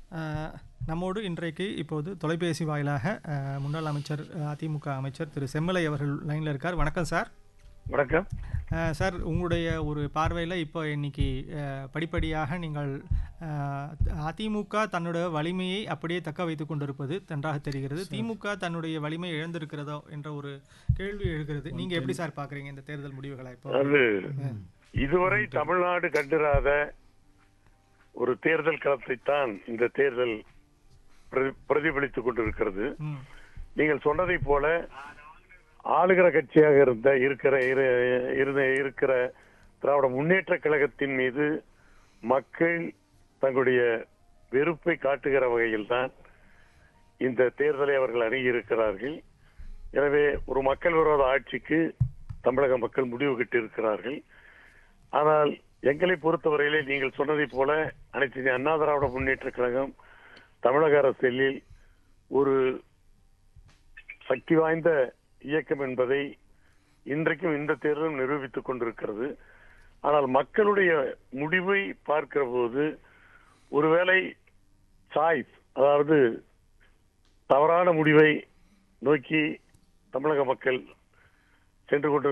அஹ், நம்மோடு இன்றைக்கு இப்போது தொலைபேசி வாயிலாக அஹ், முன்னாள் அமைச்சர் அஹ், அதிமுக அமைச்சர் திரு செம்மலை அவர்கள் லைனில் இருக்கார் வணக்கம் சார் வணக்கம் அஹ், சார் உங்களுடைய ஒரு பார்வையில் இப்போ இன்னைக்கு அஹ், படிப்படியாக நீங்கள் அஹ், அதிமுக தன்னுடைய வலிமையை அப்படியே தக்க வைத்துக் கொண்டிருப்பது நன்றாக தெரிகிறது திமுக தன்னுடைய வலிமை இழந்திருக்கிறதோ என்ற ஒரு கேள்வி எழுகிறது நீங்க எப்படி சார் பாக்குறீங்க இந்த தேர்தல் முடிவுகளை இப்போ அது இதுவரை தமிழ்நாடு கண்டிராத ஒரு தேர்தல் களத்தைத்தான் இந்த தேர்தல் பிரதி- பிரதிபலித்துக் கொண்டிருக்கிறது ம், நீங்கள் சொன்னதைப் போல ஆளுகிற கட்சியாக இருந்த இருக்கிற இரு- இருந்த இருக்கிற திராவிட முன்னேற்ற கழகத்தின் மீது மக்கள் தங்களுடைய வெறுப்பை காட்டுகிற வகையில்தான் இந்த தேர்தலை அவர்கள் அணுகியிருக்கிறார்கள் எனவே ஒரு மக்கள் விரோத ஆட்சிக்கு தமிழக மக்கள் முடிவு கட்டியிருக்கிறார்கள் ஆனால் எங்களை பொறுத்தவரையிலே நீங்கள் சொன்னதைப் போல அனைத்து இந்திய அண்ணா திராவிட முன்னேற்ற கழகம் தமிழக அரசியலில் ஒரு சக்தி வாய்ந்த இயக்கம் என்பதை இன்றைக்கும் இந்த தேர்தலும் நிரூபித்துக் கொண்டிருக்கிறது ஆனால் மக்களுடைய முடிவை பார்க்கிற போது ஒருவேளை சாய்ஸ் அதாவது தவறான முடிவை நோக்கி தமிழக மக்கள் சென்று கொண்டு